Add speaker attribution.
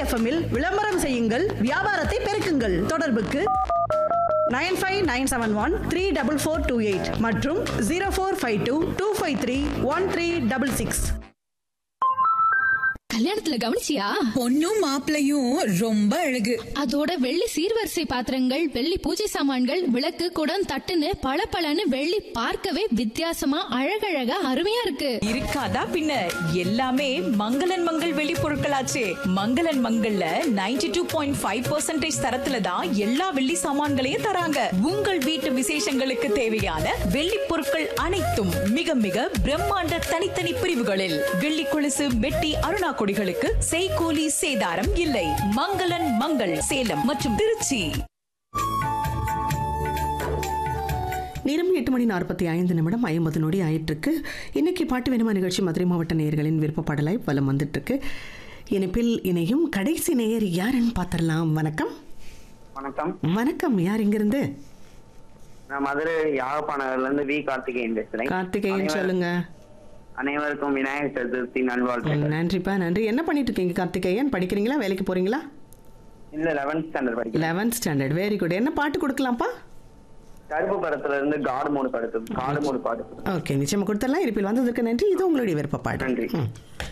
Speaker 1: எஃப்எம்மில் விளம்பரம் செய்யுங்கள் வியாபாரத்தை பெருக்குங்கள் தொடர்புக்கு nine five nine seven one three double four two eight மற்றும் zero four five two two five three one three double six
Speaker 2: கல்யாணத்துல கவனிச்சியா
Speaker 3: பொண்ணும் மாப்பிளையும் ரொம்ப அழகு
Speaker 2: அதோட வெள்ளி சீர்வரிசை பாத்திரங்கள் வெள்ளி பூஜை சாமான்கள் விளக்கு குடம் தட்டுன்னு பளபளன்னு வெள்ளி பார்க்கவே வித்தியாசமா அழகழகா அருமையா இருக்கு
Speaker 4: இருக்காதா பின்ன எல்லாமே மங்களன் மங்கள் வெளி பொருட்களாச்சே மங்களன் மங்கள்ல 92.5% டூ பாயிண்ட் ஃபைவ் பர்சன்டேஜ் தரத்துல தான் எல்லா வெள்ளி சாமான்களையும் தராங்க உங்கள் வீட்டு விசேஷங்களுக்கு தேவையான வெள்ளி பொருட்கள் அனைத்தும் மிக மிக பிரம்மாண்ட தனித்தனி பிரிவுகளில் வெள்ளி கொலுசு வெட்டி அருணா கொடிகளுக்கு செய்கூலி சேதாரம் இல்லை மங்களன் மங்கள் சேலம் மற்றும் திருச்சி
Speaker 5: நேரம் எட்டு மணி நாற்பத்தி ஐந்து நிமிடம் ஐம்பது நொடி ஆயிட்டிருக்கு இன்னைக்கு பாட்டு வேணுமா நிகழ்ச்சி மதுரை மாவட்ட நேயர்களின் விருப்பப்பாடலாய் வலம் வந்துட்டுருக்கு இணைப்பில் இணையும் கடைசி நேயர் யாருன்னு பார்த்துடலாம் வணக்கம்
Speaker 6: வணக்கம்
Speaker 5: வணக்கம் யார் இங்கிருந்து
Speaker 6: நான் மதுரை யாழ்ப்பாணர்ல இருந்து வி கார்த்திகேயன் பேசுறேன்
Speaker 5: கார்த்திகேயன்
Speaker 6: அனைவர்-
Speaker 5: சொல்லுங்க
Speaker 6: அனைவருக்கும் விநாயகர் சதுர்த்தி நல்வாழ்த்துக்கள்
Speaker 5: நன்றிப்பா நன்றி என்ன பண்ணிட்டு இருக்கீங்க கார்த்திகேயன் படிக்கிறீங்களா வேலைக்கு போறீங்களா
Speaker 6: இல்ல லெவன்த் ஸ்டாண்டர்ட் படிக்கிறேன்
Speaker 5: லெவன்த் ஸ்டாண்டர்ட் வெரி குட் என்ன பாட்டு கொடுக்கலாம்ப்பா
Speaker 6: கருப்பு படத்துல இருந்து காடு மூணு படத்து காடு மூணு பாட்டு
Speaker 5: ஓகே நிச்சயமா கொடுத்துடலாம் இருப்பில் வந்ததற்கு நன்றி இது உங்களுடைய விருப்பப்பாடு
Speaker 6: நன்றி.
Speaker 5: ம்.